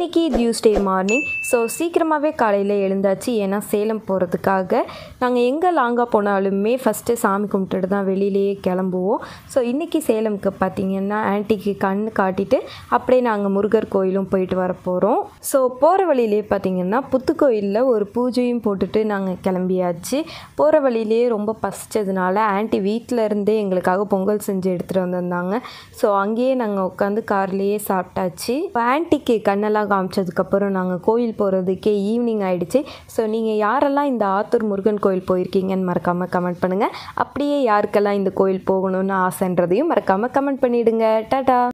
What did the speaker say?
இன்றைக்கி Tuesday morning so சீக்கிரமாகவே காலையில் எழுந்தாச்சு ஏன்னா சேலம் போகிறதுக்காக நாங்கள் எங்கே லாங்காக போனாலுமே ஃபஸ்ட்டு சாமி கும்பிட்டுட்டு தான் வெளியிலேயே கிளம்புவோம் ஸோ இன்றைக்கி சேலமுக்கு பார்த்தீங்கன்னா ஆன்ட்டிக்கு கண் காட்டிட்டு அப்படியே நாங்கள் முருகர் கோயிலும் போயிட்டு வர போகிறோம் ஸோ போகிற வழியிலே பார்த்தீங்கன்னா புத்துக்கோயிலில் ஒரு பூஜையும் போட்டுட்டு நாங்கள் கிளம்பியாச்சு போகிற வழியிலேயே ரொம்ப பசிச்சதுனால ஆன்ட்டி வீட்டில் இருந்தே எங்களுக்காக பொங்கல் செஞ்சு எடுத்துகிட்டு வந்திருந்தாங்க ஸோ அங்கேயே நாங்கள் உட்காந்து கார்லேயே சாப்பிட்டாச்சு இப்போ ஆன்ட்டிக்கு கண்ணெல்லாம் காமிச்சதுக்கப்புறம் நாங்கள் கோயில் போகிறதுக்கே ஈவினிங் ஆயிடுச்சு ஸோ நீங்கள் யாரெல்லாம் இந்த ஆத்தூர் முருகன் கோயில் போயிருக்கீங்கன்னு மறக்காமல் கமெண்ட் பண்ணுங்கள் அப்படியே யாருக்கெல்லாம் இந்த கோயில் போகணும்னு ஆசைன்றதையும் மறக்காமல் கமெண்ட் பண்ணிவிடுங்க டாடா